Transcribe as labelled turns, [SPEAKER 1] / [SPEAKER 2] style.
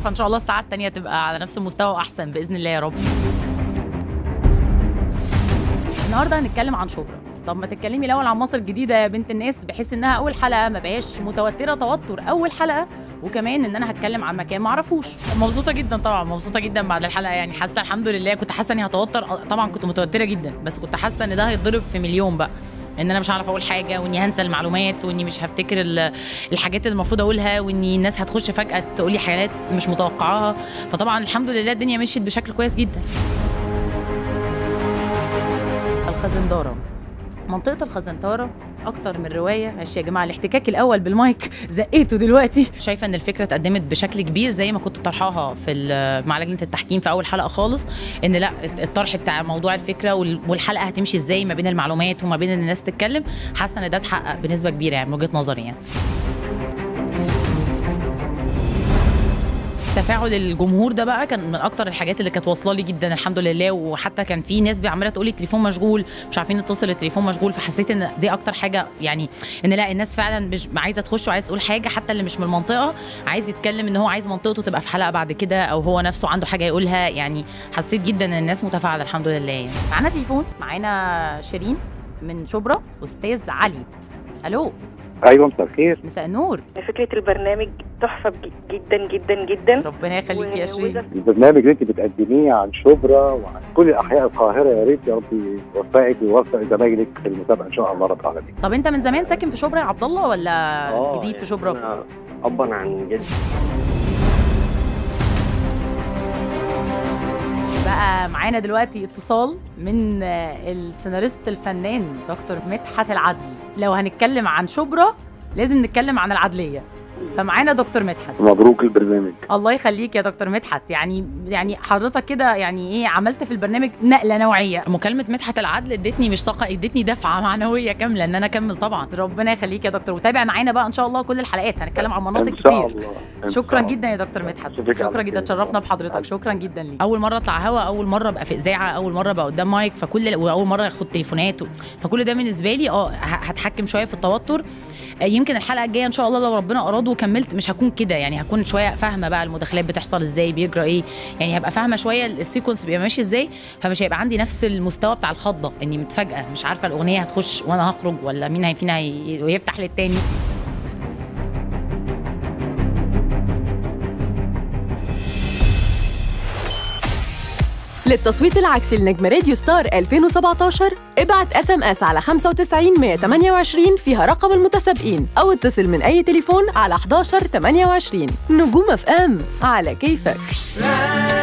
[SPEAKER 1] فان شاء الله الساعه الثانيه تبقى على نفس المستوى واحسن باذن الله يا رب النهارده هنتكلم عن شبرا طب ما تتكلمي الاول عن مصر الجديده يا بنت الناس بحيث انها اول حلقه ما بقاش متوتره توتر اول حلقه وكمان ان انا هتكلم عن مكان ما اعرفوش مبسوطه جدا طبعا مبسوطه جدا بعد الحلقه يعني حاسه الحمد لله كنت حاسه اني هتوتر طبعا كنت متوتره جدا بس كنت حاسه ان ده هيتضرب في مليون بقى ان انا مش هعرف اقول حاجه واني هنسى المعلومات واني مش هفتكر ال- الحاجات اللي المفروض اقولها واني الناس هتخش فجاه تقول لي حاجات مش متوقعاها فطبعا الحمد لله الدنيا مشيت بشكل كويس جدا الخزنداره منطقة الخزنتارة أكتر من رواية معلش يا جماعة الاحتكاك الأول بالمايك زقيته دلوقتي شايفة إن الفكرة اتقدمت بشكل كبير زي ما كنت طرحاها في ال- مع لجنة التحكيم في أول حلقة خالص إن لا الطرح بتاع موضوع الفكرة وال- والحلقة هتمشي إزاي ما بين المعلومات وما بين إن الناس تتكلم حاسة إن ده اتحقق بنسبة كبيرة يعني من وجهة نظري يعني تفاعل الجمهور ده بقى كان من اكتر الحاجات اللي كانت واصله لي جدا الحمد لله وحتى كان في ناس عماله تقول لي التليفون مشغول مش عارفين نتصل التليفون مشغول فحسيت ان دي اكتر حاجه يعني ان لا الناس فعلا مش عايزه تخش وعايزه تقول حاجه حتى اللي مش من المنطقه عايز يتكلم ان هو عايز منطقته تبقى في حلقه بعد كده او هو نفسه عنده حاجه يقولها يعني حسيت جدا ان الناس متفاعله الحمد لله يعني معانا تليفون معانا شيرين من شبرا استاذ علي الو
[SPEAKER 2] ايوه مساء الخير
[SPEAKER 1] مساء النور
[SPEAKER 3] فكرة البرنامج تحفة ج- جدا جدا جدا
[SPEAKER 1] ربنا يخليك يا
[SPEAKER 3] و-
[SPEAKER 1] شيرين
[SPEAKER 3] وده
[SPEAKER 2] البرنامج اللي انت بتقدميه عن شبرا وعن كل احياء القاهره يا ريت يا رب يوفقك ويوفق زمايلك في المسابقه ان شاء الله رب العالمين
[SPEAKER 1] طب انت من زمان ساكن في شبرا يا عبد الله ولا جديد في شبرا
[SPEAKER 4] أنا أبا عن جد
[SPEAKER 1] بقى معانا دلوقتي اتصال من آه، السيناريست الفنان دكتور مدحت العدل لو هنتكلم عن شبرا لازم نتكلم عن العدليه فمعانا دكتور مدحت
[SPEAKER 2] مبروك البرنامج
[SPEAKER 1] الله يخليك يا دكتور مدحت يعني يعني حضرتك كده يعني ايه عملت في البرنامج نقله نوعيه مكالمه مدحت العدل ادتني مش طاقه ادتني دفعه معنويه كامله ان انا اكمل طبعا ربنا يخليك يا دكتور وتابع معانا بقى ان شاء الله كل الحلقات هنتكلم عن مناطق
[SPEAKER 2] ان شاء
[SPEAKER 1] كتير
[SPEAKER 2] الله إن
[SPEAKER 1] شكرا
[SPEAKER 2] شاء
[SPEAKER 1] جدا
[SPEAKER 2] الله.
[SPEAKER 1] يا دكتور مدحت
[SPEAKER 2] أشوفك
[SPEAKER 1] شكرا
[SPEAKER 2] على
[SPEAKER 1] جدا
[SPEAKER 2] خير.
[SPEAKER 1] تشرفنا بحضرتك شكرا جدا ليك اول مره اطلع هوا اول مره ابقى في اذاعه اول مره ابقى قدام مايك فكل واول مره اخد تليفونات و... فكل ده بالنسبه لي اه ه- هتحكم شويه في التوتر آه، يمكن الحلقه الجايه ان شاء الله لو ربنا اراد وكملت مش هكون كده يعني هكون شويه فاهمه بقى المداخلات بتحصل ازاي بيجرى ايه يعني هبقى فاهمه شويه السيكونس بيبقى ماشي ازاي فمش هيبقى عندي نفس المستوى بتاع الخضه اني متفاجئه مش عارفه الاغنيه هتخش وانا هخرج ولا مين هي- فينا هي- هيفتح للتاني
[SPEAKER 5] للتصويت العكسي لنجم راديو ستار 2017 ابعت اس ام اس على 95 128 فيها رقم المتسابقين او اتصل من اي تليفون على 11 28 نجوم اف ام على كيفك